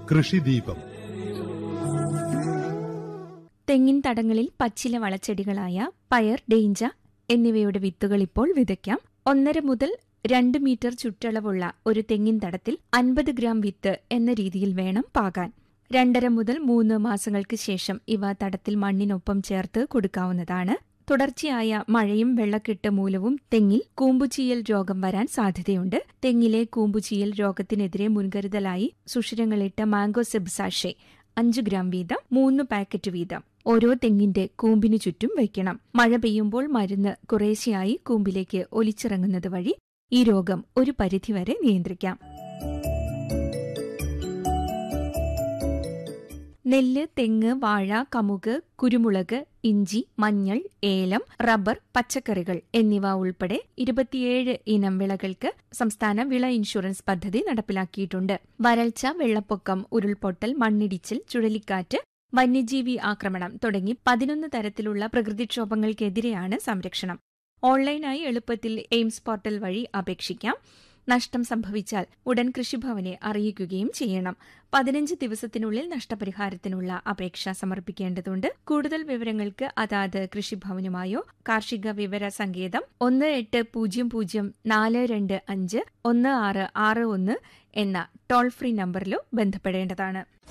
കൃഷിദീപം തെങ്ങിൻ തടങ്ങളിൽ പച്ചില വളച്ചെടികളായ പയർ ഡെയിഞ്ച എന്നിവയുടെ വിത്തുകൾ ഇപ്പോൾ വിതയ്ക്കാം ഒന്നര മുതൽ രണ്ട് മീറ്റർ ചുറ്റളവുള്ള ഒരു തെങ്ങിൻ തടത്തിൽ അൻപത് ഗ്രാം വിത്ത് എന്ന രീതിയിൽ വേണം പാകാൻ രണ്ടര മുതൽ മൂന്ന് മാസങ്ങൾക്ക് ശേഷം ഇവ തടത്തിൽ മണ്ണിനൊപ്പം ചേർത്ത് കൊടുക്കാവുന്നതാണ് തുടർച്ചയായ മഴയും വെള്ളക്കെട്ട് മൂലവും തെങ്ങിൽ കൂമ്പുചീയൽ രോഗം വരാൻ സാധ്യതയുണ്ട് തെങ്ങിലെ കൂമ്പുചീയൽ രോഗത്തിനെതിരെ മുൻകരുതലായി സുഷിരങ്ങളിട്ട മാംഗോ സെബ്സാഷെ അഞ്ച് ഗ്രാം വീതം മൂന്ന് പാക്കറ്റ് വീതം ഓരോ തെങ്ങിന്റെ കൂമ്പിനു ചുറ്റും വയ്ക്കണം മഴ പെയ്യുമ്പോൾ മരുന്ന് കുറേശ്ശെയായി കൂമ്പിലേക്ക് ഒലിച്ചിറങ്ങുന്നത് വഴി ഈ രോഗം ഒരു പരിധിവരെ നിയന്ത്രിക്കാം നെല്ല് തെങ്ങ് വാഴ കമുക് കുരുമുളക് ഇഞ്ചി മഞ്ഞൾ ഏലം റബ്ബർ പച്ചക്കറികൾ എന്നിവ ഉൾപ്പെടെ ഇരുപത്തിയേഴ് ഇനം വിളകൾക്ക് സംസ്ഥാന വിള ഇൻഷുറൻസ് പദ്ധതി നടപ്പിലാക്കിയിട്ടുണ്ട് വരൾച്ച വെള്ളപ്പൊക്കം ഉരുൾപൊട്ടൽ മണ്ണിടിച്ചിൽ ചുഴലിക്കാറ്റ് വന്യജീവി ആക്രമണം തുടങ്ങി പതിനൊന്ന് തരത്തിലുള്ള പ്രകൃതിക്ഷോഭങ്ങൾക്കെതിരെയാണ് സംരക്ഷണം ഓൺലൈനായി എളുപ്പത്തിൽ എയിംസ് പോർട്ടൽ വഴി അപേക്ഷിക്കാം നഷ്ടം സംഭവിച്ചാൽ ഉടൻ കൃഷിഭവനെ അറിയിക്കുകയും ചെയ്യണം പതിനഞ്ച് ദിവസത്തിനുള്ളിൽ നഷ്ടപരിഹാരത്തിനുള്ള അപേക്ഷ സമർപ്പിക്കേണ്ടതുണ്ട് കൂടുതൽ വിവരങ്ങൾക്ക് അതാത് കൃഷിഭവനുമായോ കാർഷിക വിവര സങ്കേതം ഒന്ന് എട്ട് പൂജ്യം പൂജ്യം നാല് രണ്ട് അഞ്ച് ഒന്ന് ആറ് ആറ് ഒന്ന് എന്ന ടോൾ ഫ്രീ നമ്പറിലോ ബന്ധപ്പെടേണ്ടതാണ്